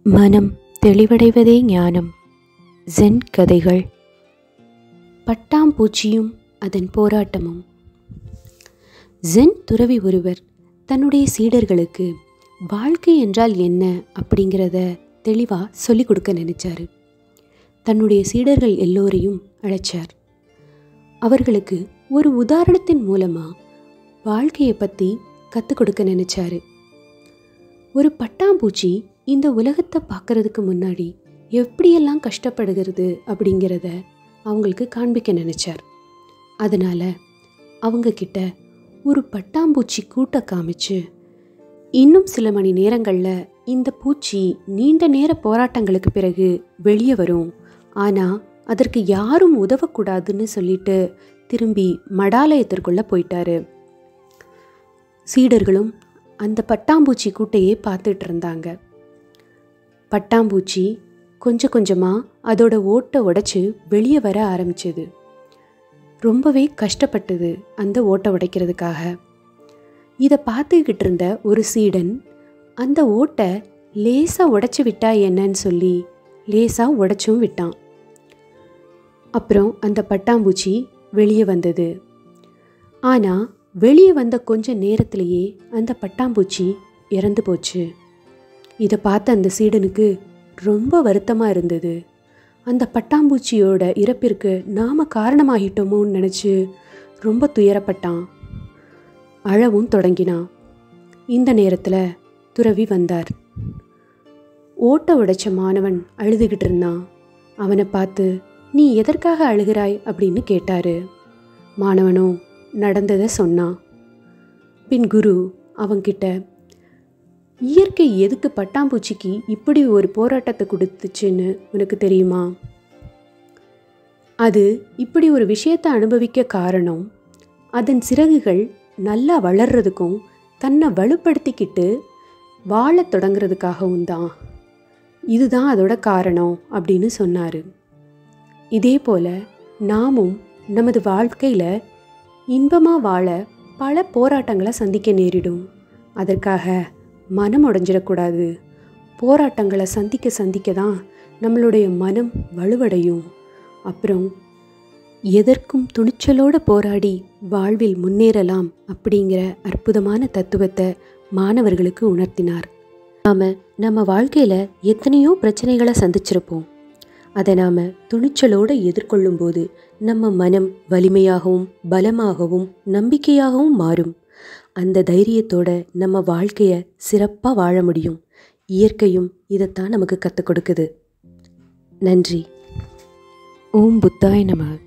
மனம் தெளிவடைவதே ஞானம் ஜென் கதைகள் பட்டாம்பூச்சியும் அதன் போராட்டமும் ஜென் துறவி ஒருவர் தன்னுடைய சீடர்களுக்கு வாழ்க்கை என்றால் என்ன அப்படிங்கிறத தெளிவாக சொல்லிக் கொடுக்க நினைச்சாரு தன்னுடைய சீடர்கள் எல்லோரையும் அழைச்சார் அவர்களுக்கு ஒரு உதாரணத்தின் மூலமாக வாழ்க்கையை பற்றி கற்றுக் கொடுக்க நினைச்சாரு ஒரு பட்டாம்பூச்சி இந்த உலகத்தை பார்க்கறதுக்கு முன்னாடி எப்படியெல்லாம் கஷ்டப்படுகிறது அப்படிங்கிறத அவங்களுக்கு காண்பிக்க நினைச்சார் அதனால் அவங்க கிட்ட ஒரு பட்டாம்பூச்சி கூட்ட காமிச்சு இன்னும் சில மணி நேரங்களில் இந்த பூச்சி நீண்ட நேர போராட்டங்களுக்கு பிறகு வெளியே வரும் ஆனால் அதற்கு யாரும் உதவக்கூடாதுன்னு சொல்லிட்டு திரும்பி மடாலயத்திற்குள்ளே போயிட்டாரு சீடர்களும் அந்த பட்டாம்பூச்சி கூட்டையே பார்த்துட்டு இருந்தாங்க பட்டாம்பூச்சி கொஞ்சம் கொஞ்சமாக அதோட ஓட்டை உடைச்சு வெளியே வர ஆரம்பிச்சது ரொம்பவே கஷ்டப்பட்டது அந்த ஓட்டை உடைக்கிறதுக்காக இதை பார்த்துக்கிட்டு இருந்த ஒரு சீடன் அந்த ஓட்டை லேசாக உடைச்சி விட்டா என்னன்னு சொல்லி லேசாக உடைச்சும் விட்டான் அப்புறம் அந்த பட்டாம்பூச்சி வெளியே வந்தது ஆனால் வெளியே வந்த கொஞ்ச நேரத்திலேயே அந்த பட்டாம்பூச்சி இறந்து போச்சு இதை பார்த்த அந்த சீடனுக்கு ரொம்ப வருத்தமாக இருந்தது அந்த பட்டாம்பூச்சியோட இறப்பிற்கு நாம் காரணமாகிட்டோமோன்னு நினச்சி ரொம்ப துயரப்பட்டான் அழவும் தொடங்கினான் இந்த நேரத்தில் துறவி வந்தார் ஓட்ட உடைச்ச மாணவன் அழுதுகிட்டு இருந்தான் அவனை பார்த்து நீ எதற்காக அழுகிறாய் அப்படின்னு கேட்டாரு மாணவனும் நடந்ததை சொன்னான் பின் குரு அவன்கிட்ட இயற்கை எதுக்கு பட்டாம்பூச்சிக்கு இப்படி ஒரு போராட்டத்தை கொடுத்துச்சுன்னு உனக்கு தெரியுமா அது இப்படி ஒரு விஷயத்தை அனுபவிக்க காரணம் அதன் சிறகுகள் நல்லா வளர்றதுக்கும் தன்னை வலுப்படுத்திக்கிட்டு வாழத் தொடங்குறதுக்காகவும் தான் இதுதான் அதோட காரணம் அப்படின்னு சொன்னார் இதே போல் நாமும் நமது வாழ்க்கையில் இன்பமாக வாழ பல போராட்டங்களை சந்திக்க நேரிடும் அதற்காக மனம் உடஞ்சிடக்கூடாது போராட்டங்களை சந்திக்க சந்திக்க தான் நம்மளுடைய மனம் வலுவடையும் அப்புறம் எதற்கும் துணிச்சலோடு போராடி வாழ்வில் முன்னேறலாம் அப்படிங்கிற அற்புதமான தத்துவத்தை மாணவர்களுக்கு உணர்த்தினார் நாம் நம்ம வாழ்க்கையில் எத்தனையோ பிரச்சனைகளை சந்திச்சிருப்போம் அதை நாம் துணிச்சலோடு எதிர்கொள்ளும்போது நம்ம மனம் வலிமையாகவும் பலமாகவும் நம்பிக்கையாகவும் மாறும் அந்த தைரியத்தோட நம்ம வாழ்க்கையை சிறப்பாக வாழ முடியும் இயற்கையும் இதைத்தான் நமக்கு கற்றுக் கொடுக்குது நன்றி ஓம் புத்தாய் நம